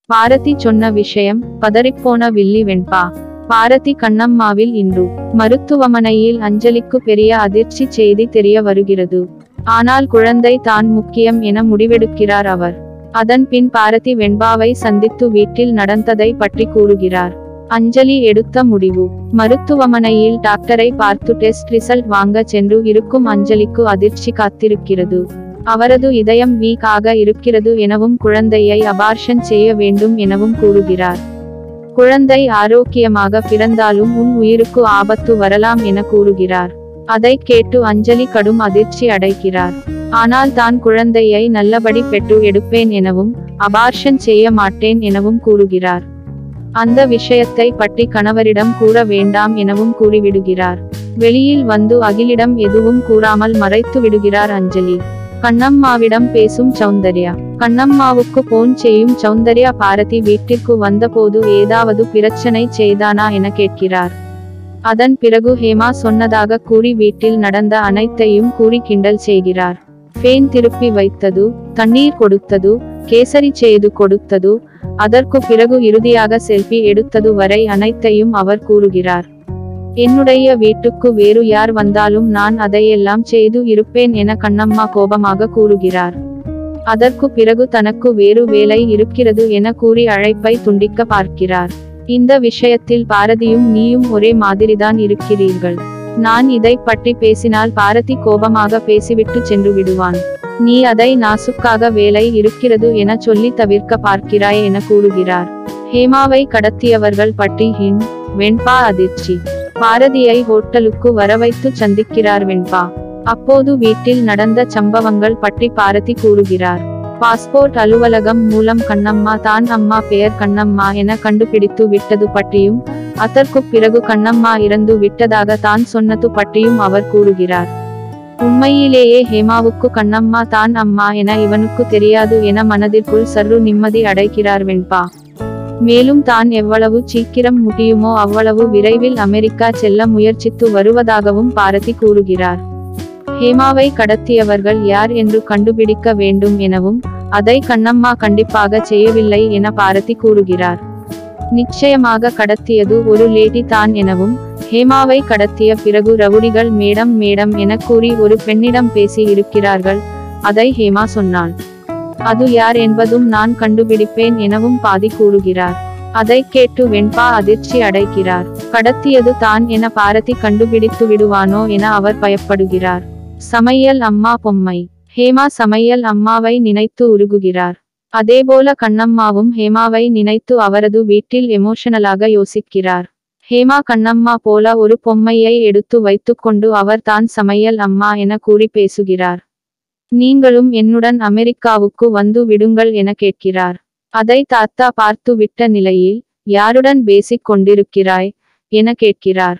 பாரதி சொன்ன விஷயம் பதறிப்போன வில்லி வெண்பா பாரதி கண்ணம்மாவில் இன்று மருத்துவமனையில் அஞ்சலிக்கு பெரிய அதிர்ச்சி செய்தி தெரிய வருகிறது ஆனால் குழந்தை தான் முக்கியம் என முடிவெடுக்கிறார் அவர் அதன் பின் பாரதி வெண்பாவை சந்தித்து வீட்டில் நடந்ததை பற்றி கூறுகிறார் அஞ்சலி எடுத்த முடிவு மருத்துவமனையில் டாக்டரை பார்த்து டெஸ்ட் ரிசல்ட் வாங்க சென்று இருக்கும் அஞ்சலிக்கு அதிர்ச்சி காத்திருக்கிறது அவரது இதயம் வீக் ஆக இருக்கிறது எனவும் குழந்தையை அபார்ஷன் செய்ய வேண்டும் எனவும் கூறுகிறார் குழந்தை ஆரோக்கியமாக பிறந்தாலும் உன் உயிருக்கு ஆபத்து வரலாம் என கூறுகிறார் அதை கேட்டு அஞ்சலி கடும் அதிர்ச்சி அடைகிறார் ஆனால் தான் குழந்தையை நல்லபடி பெற்று எடுப்பேன் எனவும் அபார்ஷன் செய்ய மாட்டேன் எனவும் கூறுகிறார் அந்த விஷயத்தை பற்றி கணவரிடம் கூற வேண்டாம் எனவும் கூறிவிடுகிறார் வெளியில் வந்து அகிலிடம் எதுவும் கூறாமல் மறைத்து விடுகிறார் அஞ்சலி கண்ணம்மாவிடம் பேசும் சௌந்தர்யா கண்ணம்மாவுக்கு போன் செய்யும் சௌந்தர்யா பாரதி வீட்டிற்கு வந்தபோது ஏதாவது பிரச்சனை செய்தானா என கேட்கிறார் அதன் பிறகு ஹேமா சொன்னதாக கூறி வீட்டில் நடந்த அனைத்தையும் கூறி கிண்டல் செய்கிறார் ஃபேன் திருப்பி வைத்தது தண்ணீர் கொடுத்தது கேசரி செய்து கொடுத்தது அதற்கு பிறகு இறுதியாக செல்ஃபி எடுத்தது வரை அனைத்தையும் அவர் கூறுகிறார் என்னுடைய வீட்டுக்கு வேறு யார் வந்தாலும் நான் அதையெல்லாம் செய்து இருப்பேன் என கண்ணம்மா கோபமாக கூறுகிறார் அதற்கு பிறகு தனக்கு வேறு வேலை இருக்கிறது என கூறி அழைப்பை துண்டிக்க பார்க்கிறார் இந்த விஷயத்தில் பாரதியும் நீயும் ஒரே மாதிரிதான் இருக்கிறீர்கள் நான் இதை பற்றி பேசினால் பாரதி கோபமாக பேசிவிட்டு சென்று விடுவான் நீ அதை நாசுக்காக வேலை இருக்கிறது என சொல்லி தவிர்க்க பார்க்கிறாய் என கூறுகிறார் ஹேமாவை கடத்தியவர்கள் பற்றி ஹின் வெண்பா அதிர்ச்சி பாரதியை ஹோட்டலுக்கு வரவைத்து சந்திக்கிறார் வெண்பா அப்போது வீட்டில் நடந்த சம்பவங்கள் பற்றி பாரதி கூறுகிறார் பாஸ்போர்ட் அலுவலகம் மூலம் கண்ணம்மா தான் அம்மா பெயர் கண்ணம்மா என கண்டுபிடித்து விட்டது பற்றியும் அதற்கு பிறகு கண்ணம்மா இறந்து விட்டதாக தான் சொன்னது பற்றியும் அவர் கூறுகிறார் உண்மையிலேயே ஹேமாவுக்கு கண்ணம்மா தான் அம்மா என இவனுக்கு தெரியாது என மனதிற்குள் சர்ரு நிம்மதி அடைகிறார் வெண்பா மேலும் தான் எவ்வளவு சீக்கிரம் முடியுமோ அவ்வளவு விரைவில் அமெரிக்கா செல்ல முயற்சித்து வருவதாகவும் பாரதி கூறுகிறார் ஹேமாவை கடத்தியவர்கள் யார் என்று கண்டுபிடிக்க வேண்டும் எனவும் அதை கண்ணம்மா கண்டிப்பாக செய்யவில்லை என பாரதி கூறுகிறார் நிச்சயமாக கடத்தியது ஒரு லேடி தான் எனவும் ஹேமாவை கடத்திய பிறகு ரவுடிகள் மேடம் மேடம் என கூறி ஒரு பெண்ணிடம் பேசி இருக்கிறார்கள் அதை ஹேமா சொன்னாள் அது யார் என்பதும் நான் கண்டுபிடிப்பேன் எனவும் பாதி கூறுகிறார் அதை கேட்டு வெண்பா அதிர்ச்சி அடைகிறார் கடத்தியது தான் என பாரதி கண்டுபிடித்து விடுவானோ என அவர் பயப்படுகிறார் சமையல் அம்மா பொம்மை ஹேமா சமையல் அம்மாவை நினைத்து உருகுகிறார் அதேபோல கண்ணம்மாவும் ஹேமாவை நினைத்து அவரது வீட்டில் எமோஷனலாக யோசிக்கிறார் ஹேமா கண்ணம்மா போல ஒரு பொம்மையை எடுத்து வைத்துக்கொண்டு அவர் தான் சமையல் அம்மா என கூறி பேசுகிறார் நீங்களும் என்னுடன் அமெரிக்காவுக்கு வந்து விடுங்கள் என கேட்கிறார் அதை தாத்தா பார்த்து விட்ட நிலையில் யாருடன் பேசிக் கொண்டிருக்கிறாய் என கேட்கிறார்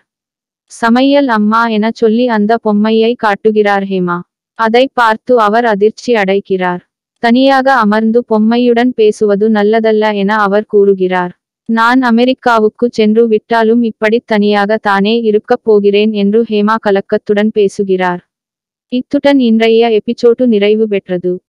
சமையல் அம்மா என சொல்லி அந்த பொம்மையை காட்டுகிறார் ஹேமா அதை பார்த்து அவர் அதிர்ச்சி அடைகிறார் தனியாக அமர்ந்து பொம்மையுடன் பேசுவது நல்லதல்ல என அவர் கூறுகிறார் நான் அமெரிக்காவுக்கு சென்று விட்டாலும் இப்படி தனியாக தானே இருக்கப் போகிறேன் என்று ஹேமா கலக்கத்துடன் பேசுகிறார் இத்துடன் இன்றைய எபிசோடு நிறைவு பெற்றது